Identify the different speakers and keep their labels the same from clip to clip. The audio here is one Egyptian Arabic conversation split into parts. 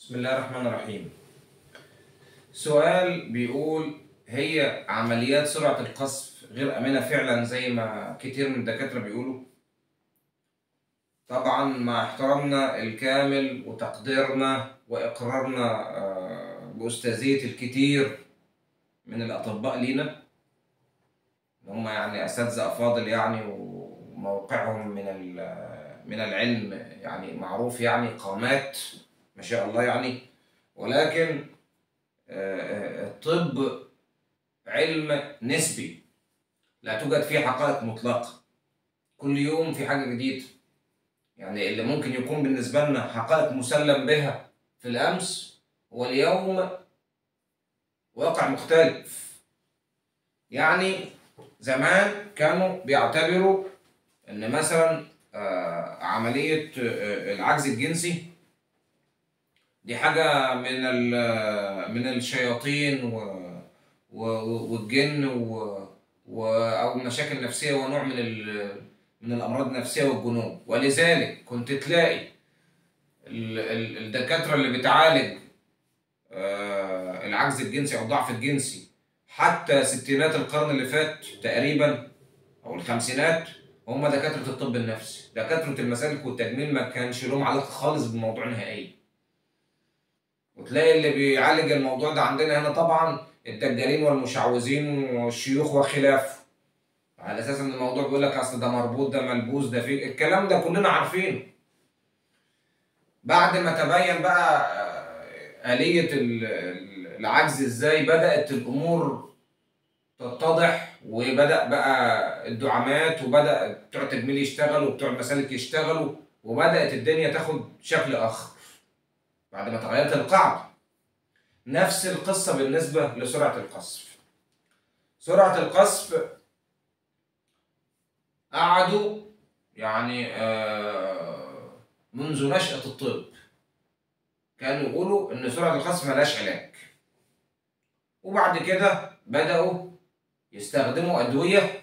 Speaker 1: بسم الله الرحمن الرحيم سؤال بيقول هي عمليات سرعة القذف غير آمنة فعلا زي ما كتير من الدكاترة بيقولوا طبعا مع احترامنا الكامل وتقديرنا وإقرارنا آه، بأستاذية الكتير من الأطباء لينا هم يعني أساتذة أفاضل يعني وموقعهم من ال- من العلم يعني معروف يعني قامات ما شاء الله يعني ولكن آه، الطب علم نسبي لا توجد فيه حقائق مطلقة كل يوم في حاجة جديدة يعني اللي ممكن يكون بالنسبة لنا حقائق مسلم بها في الأمس واليوم واقع مختلف يعني زمان كانوا بيعتبروا ان مثلا آه، عملية آه، العجز الجنسي دي حاجة من ال- من الشياطين و و- والجن و و أو مشاكل نفسية ونوع من ال من الأمراض النفسية والجنون ولذلك كنت تلاقي ال- ال- الدكاترة اللي بتعالج آه، العجز الجنسي أو الضعف الجنسي حتى ستينات القرن اللي فات تقريبا أو الخمسينات هم دكاترة الطب النفسي دكاترة المسالك والتجميل ما كانش لهم علاقة خالص بالموضوع نهائيا وتلاقي اللي بيعالج الموضوع ده عندنا هنا طبعا الدجالين والمشعوذين والشيوخ وخلافه على اساس ان الموضوع بيقول لك اصل ده مربوط ده ملبوس ده في الكلام ده كلنا عارفينه بعد ما تبين بقى آه، آلية ال- ال- العجز ازاي بدأت الامور تتضح وبدأ بقى الدعامات وبدأ بتوع التجميل يشتغلوا وبتوع المسالك يشتغلوا وبدأت الدنيا تاخد شكل آخر بعد ما تغيرت القاعدة نفس القصة بالنسبة لسرعة القذف سرعة القذف قعدوا يعني آه، منذ نشأة الطب كانوا يقولوا إن سرعة القذف ملهاش علاج وبعد كده بدأوا يستخدموا أدوية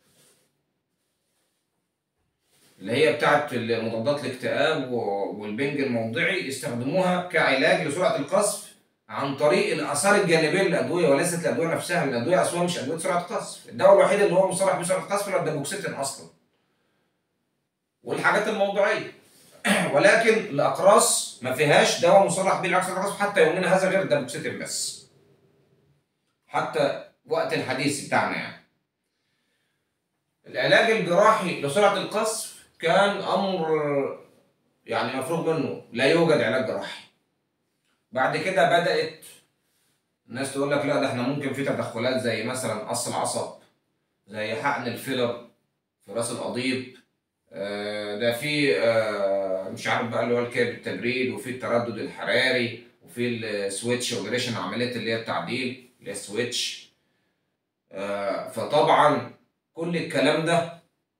Speaker 1: اللي هي بتاعت مضادات الاكتئاب و- والبنج الموضعي يستخدموها كعلاج لسرعة القذف عن طريق الآثار الجانبية للأدوية وليست الأدوية نفسها، لأن الأدوية أصلا مش أدوية سرعة قذف، الدواء الوحيد اللي هو مصرح بسرعة قذف هو الدابوكسيتين أصلا. والحاجات الموضوعية. ولكن الأقراص ما فيهاش دواء مصرح به لعلاج سرعة القذف حتى يومنا هذا غير الدابوكسيتين بس. حتى وقت الحديث بتاعنا يعني. العلاج الجراحي لسرعة القذف كان أمر يعني مفروغ منه، لا يوجد علاج جراحي. بعد كده بدأت الناس تقول لك لا ده احنا ممكن في تدخلات زي مثلا قص العصب زي حقن الفيلر في راس القضيب آه، ده في آه، مش عارف بقى اللي هو الكاب التبريد وفي التردد الحراري وفي السويتش اوبريشن عمليه اللي هي التعديل اللي هي السويتش آه، فطبعا كل الكلام ده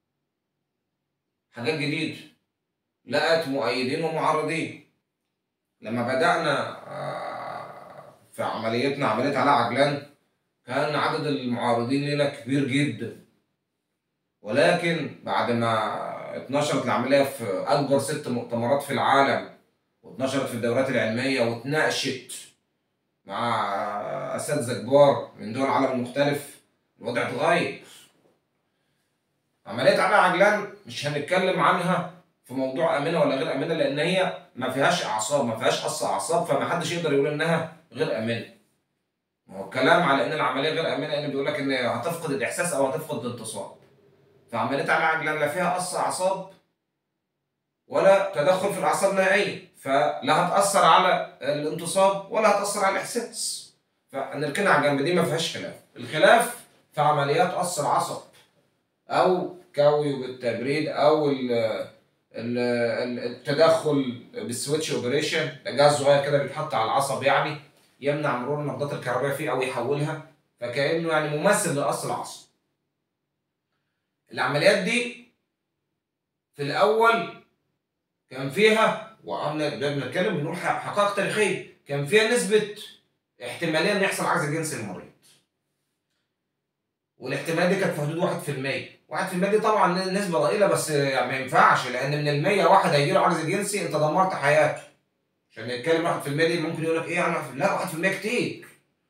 Speaker 1: حاجات جديده لقت مؤيدين ومعارضين لما بدأنا آه، في عمليتنا عملية علاء عجلان كان عدد المعارضين لنا كبير جدا ولكن بعد ما اتنشرت العملية في أكبر ست مؤتمرات في العالم واتنشرت في الدورات العلمية واتناقشت مع أساتذة كبار من دول العالم المختلف الوضع اتغير عملية علاء عجلان مش هنتكلم عنها في موضوع آمنة ولا غير آمنة لأن هي ما فيهاش أعصاب ما فيهاش قص أعصاب فما حدش يقدر يقول إنها غير آمنة ما هو الكلام على إن العملية غير آمنة إن بيقول لك إن هتفقد الإحساس أو هتفقد الانتصاب فعملية علاء عجلان لا فيها قص أعصاب ولا تدخل في الأعصاب نهائيا فلا هتأثر على الانتصاب ولا هتأثر على الإحساس فنركنها على جنب دي ما فيهاش خلاف الخلاف في عمليات قص العصب أو كوي بالتبريد أو ال ال- ال- التدخل بالسويتش اوبريشن ده جهاز صغير كده بيتحط على العصب يعني يمنع مرور النقطات الكهربائيه فيه او يحولها فكانه يعني ممثل لاصل العصب العمليات دي في الاول كان فيها وقمنا بنتكلم بنقول ح- حقائق تاريخيه كان فيها نسبه احتماليه ان يحصل عجز جنسي للمريض والاحتماليه دي كانت في حدود 1% 1% دي طبعا نسبه ضئيله بس يعني ما ينفعش لان من ال 100 واحد هيجي له عجز جنسي انت دمرت حياته عشان نتكلم 1% دي ممكن يقول لك ايه يعني لا 1% كتير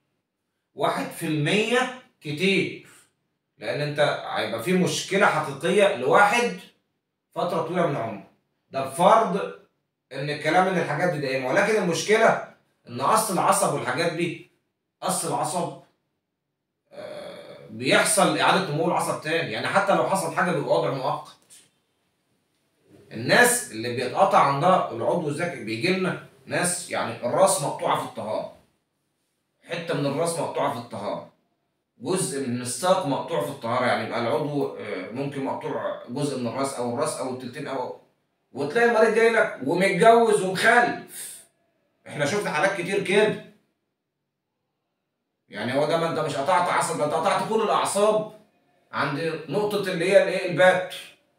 Speaker 1: 1% كتير لان انت هيبقى في مشكله حقيقيه لواحد فتره طويله من عمره ده بفرض ان الكلام ان الحاجات دي دائمه ولكن المشكله ان اصل العصب والحاجات دي اصل العصب آه، بيحصل اعاده نمو العصب تاني يعني حتى لو حصل حاجه بيبقى وضع مؤقت الناس اللي بيتقطع عندها العضو الذكي بيجي لنا ناس يعني الراس مقطوعه في الطهاره حته من الراس مقطوعه في الطهاره جزء من الساق مقطوع في الطهاره يعني يبقى العضو آه، ممكن مقطوع جزء من الراس او الراس او التلتين او وتلاقي المريض جاي لك ومتجوز ومخلف احنا شفنا حالات كتير كده يعني هو ده ما انت مش قطعت عصب ده انت قطعت كل الاعصاب عند نقطه اللي هي الايه البتر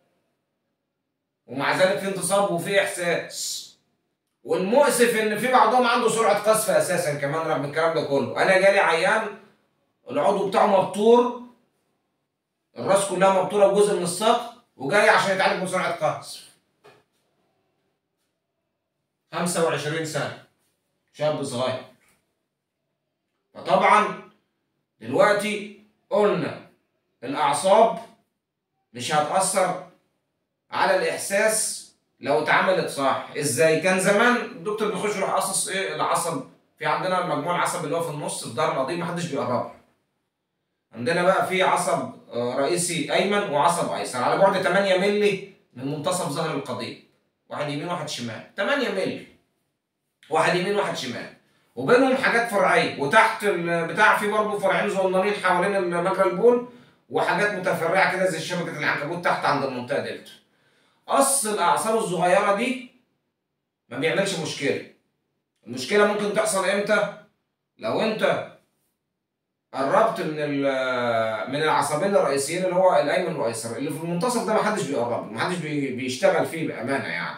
Speaker 1: ومع ذلك في انتصاب وفي احساس والمؤسف ان في بعضهم عنده سرعه قذف اساسا كمان رغم الكلام ده كله انا جالي عيان العضو بتاعه مبتور الراس كلها مبتوره بجزء من الساق وجاي عشان يتعالج من سرعه قذف 25 سنه شاب صغير فطبعا دلوقتي قلنا الاعصاب مش هتاثر على الاحساس لو اتعملت صح ازاي كان زمان الدكتور بيخش يروح قاصص ايه العصب في عندنا المجموع العصب اللي هو في النص في ظهر القضيب محدش بيقرب عندنا بقى في عصب آه، رئيسي ايمن وعصب ايسر على بعد 8 مللي من منتصف ظهر القضيب واحد يمين واحد شمال 8 مللي واحد يمين واحد شمال وبينهم حاجات فرعيه وتحت البتاع في برضه فرعين صغننين حوالين مجرى البول وحاجات متفرعه كده زي شبكه العنكبوت تحت عند المنطقه ديت قص الاعصاب الصغيره دي ما بيعملش مشكله المشكله ممكن تحصل امتى لو انت قربت من من العصبين الرئيسيين اللي هو الايمن والايسر اللي في المنتصف ده ما حدش بيقرب ما حدش بيشتغل فيه بامانه يعني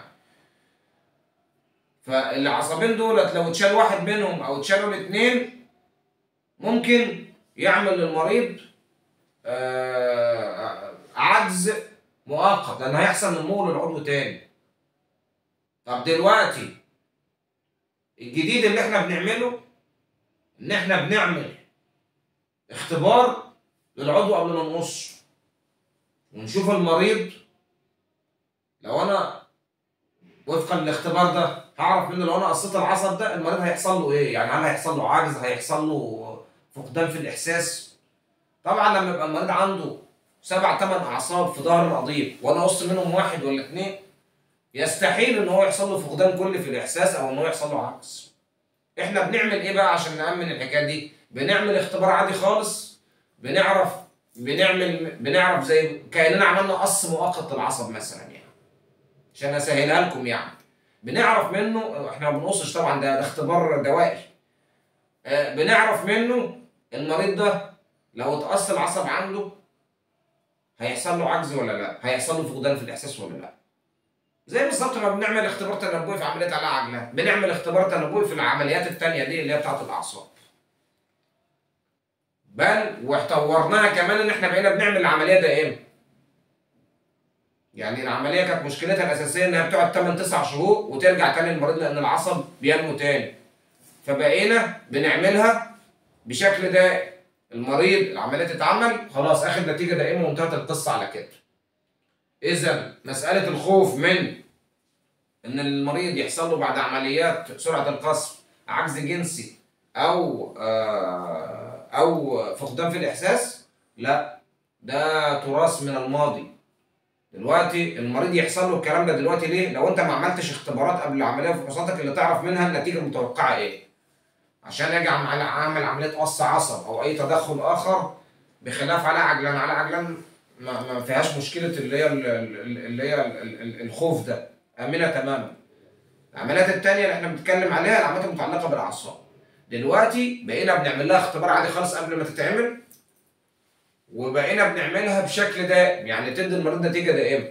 Speaker 1: فالعصبين دولت لو اتشال واحد منهم او اتشالوا الاثنين ممكن يعمل للمريض آه، عجز مؤقت لان هيحصل نمو للعضو تاني طب دلوقتي الجديد اللي احنا بنعمله ان احنا بنعمل اختبار للعضو قبل ما نقصه ونشوف المريض لو انا وفقا للاختبار ده هعرف منه لو انا قصيت العصب ده المريض هيحصل له ايه يعني هل هيحصل له عجز هيحصل له فقدان في الاحساس طبعا لما يبقى المريض عنده سبع ثمان اعصاب في ظهر القضيب وانا اقص منهم واحد ولا اثنين يستحيل ان هو يحصل له فقدان كلي في الاحساس او ان هو يحصل له عكس احنا بنعمل ايه بقى عشان نامن الحكايه دي بنعمل اختبار عادي خالص بنعرف بنعمل بنعرف زي كاننا عملنا قص مؤقت للعصب مثلا يعني عشان اسهلها لكم يعني بنعرف منه احنا ما بنقصش طبعا ده, ده اختبار دوائي آه بنعرف منه المريض ده لو اتقص العصب عنده هيحصل له عجز ولا لا؟ هيحصل له فقدان في الاحساس ولا لا؟ زي بالظبط ما بنعمل اختبار تنبؤي في عمليه علاء عجلان، بنعمل اختبار تنبؤي في العمليات الثانيه دي اللي هي بتاعت الاعصاب. بل وطورناها كمان ان احنا بقينا بنعمل العمليه دائما. يعني العمليه كانت مشكلتها الاساسيه انها بتقعد 8 9 شهور وترجع تاني للمريض لان العصب بينمو تاني. فبقينا بنعملها بشكل دائم. المريض العمليه تتعمل خلاص اخر نتيجه دائمه وانتهت القصه على كده اذا مساله الخوف من ان المريض يحصل له بعد عمليات سرعه القصف عجز جنسي او آه او فقدان في الاحساس لا ده تراث من الماضي دلوقتي المريض يحصل له الكلام ده دلوقتي ليه لو انت ما عملتش اختبارات قبل العمليه وفحوصاتك اللي تعرف منها النتيجه المتوقعه ايه عشان اجي اعمل عمليه قص عصب او اي تدخل اخر بخلاف على عجلان على عجلان ما, ما فيهاش مشكله اللي هي اللي هي الخوف ده امنه تماما العمليات الثانيه اللي احنا بنتكلم عليها العمليات المتعلقه بالاعصاب دلوقتي بقينا بنعمل لها اختبار عادي خالص قبل ما تتعمل وبقينا بنعملها بشكل دائم يعني تدي المريض نتيجه دائمه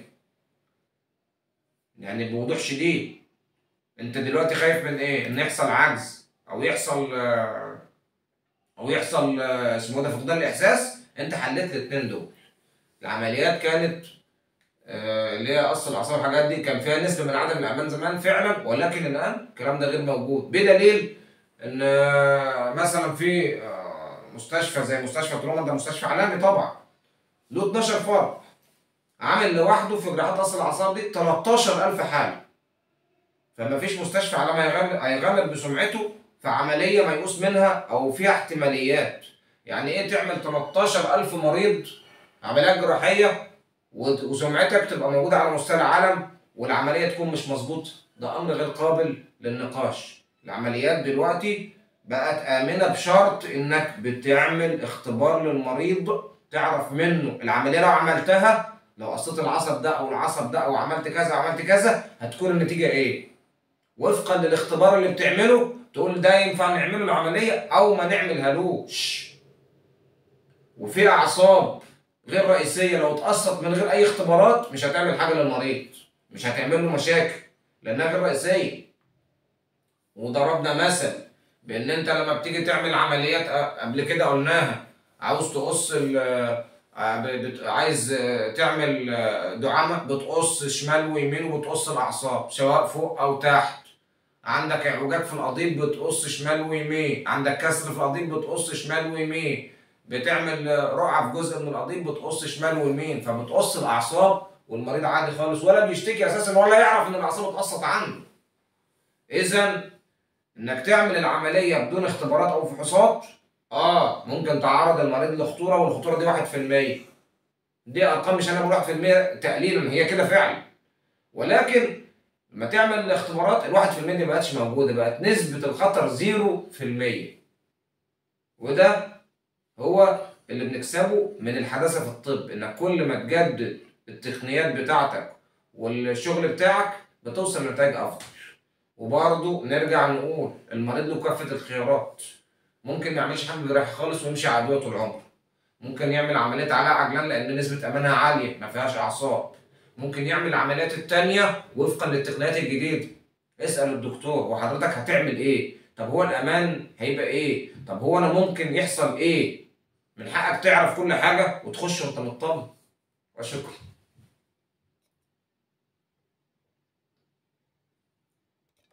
Speaker 1: يعني بوضوح شديد انت دلوقتي خايف من ايه ان يحصل عجز او يحصل او يحصل اسمه ده فقدان الاحساس انت حليت الاثنين دول العمليات كانت آه، اللي هي قص الاعصاب الحاجات دي كان فيها نسبه من عدم الامان زمان فعلا ولكن الان الكلام ده غير موجود بدليل ان آه، مثلا في آه، مستشفى زي مستشفى تروما ده مستشفى عالمي طبعا له 12 فرع عامل لوحده في جراحات قص الاعصاب دي 13000 حاله فما فيش مستشفى عالمي هيغامر هيغامر بسمعته في عمليه ميؤوس منها او فيها احتماليات يعني ايه تعمل 13000 مريض عمليات جراحيه و- وسمعتك تبقى موجوده على مستوى العالم والعمليه تكون مش مظبوطه ده امر غير قابل للنقاش العمليات دلوقتي بقت امنه بشرط انك بتعمل اختبار للمريض تعرف منه العمليه لو عملتها لو قصيت العصب ده او العصب ده او عملت كذا عملت كذا هتكون النتيجه ايه وفقا للاختبار اللي بتعمله تقول ده ينفع نعمله العمليه او ما نعملهالوش وفي اعصاب غير رئيسيه لو اتقصت من غير اي اختبارات مش هتعمل حاجه للمريض مش هتعمل له مشاكل لانها غير رئيسيه وضربنا مثل بان انت لما بتيجي تعمل عمليات أ- قبل كده قلناها عاوز تقص ال آه، ب- بت- عايز آه، تعمل آه، دعامه بتقص شمال ويمين وبتقص الاعصاب سواء فوق او تحت عندك اعوجاج في القضيب بتقص شمال ويمين عندك كسر في القضيب بتقص شمال ويمين بتعمل آه، رقعه في جزء من القضيب بتقص شمال ويمين فبتقص الاعصاب والمريض عادي خالص ولا بيشتكي اساسا ولا يعرف ان الاعصاب اتقصت عنده اذا انك تعمل العمليه بدون اختبارات او فحوصات اه ممكن تعرض المريض لخطوره والخطوره دي 1% دي ارقام مش انا بقول 1% تقليلا هي كده فعلا ولكن لما تعمل الاختبارات ال 1% دي ما بقتش موجوده بقت نسبه الخطر 0% وده هو اللي بنكسبه من الحداثه في الطب انك كل ما تجدد التقنيات بتاعتك والشغل بتاعك بتوصل لنتائج افضل وبرضه نرجع نقول المريض له كافه الخيارات ممكن ما يعملش حاجه جراحي خالص ويمشي عاديه طول عمره ممكن يعمل عمليه علاء عجلان لان نسبه امانها عاليه ما فيهاش اعصاب ممكن يعمل العمليات التانية وفقا للتقنيات الجديده اسال الدكتور وحضرتك هتعمل ايه طب هو الامان هيبقى ايه طب هو انا ممكن يحصل ايه من حقك تعرف كل حاجه وتخش وانت مطمن وشكرا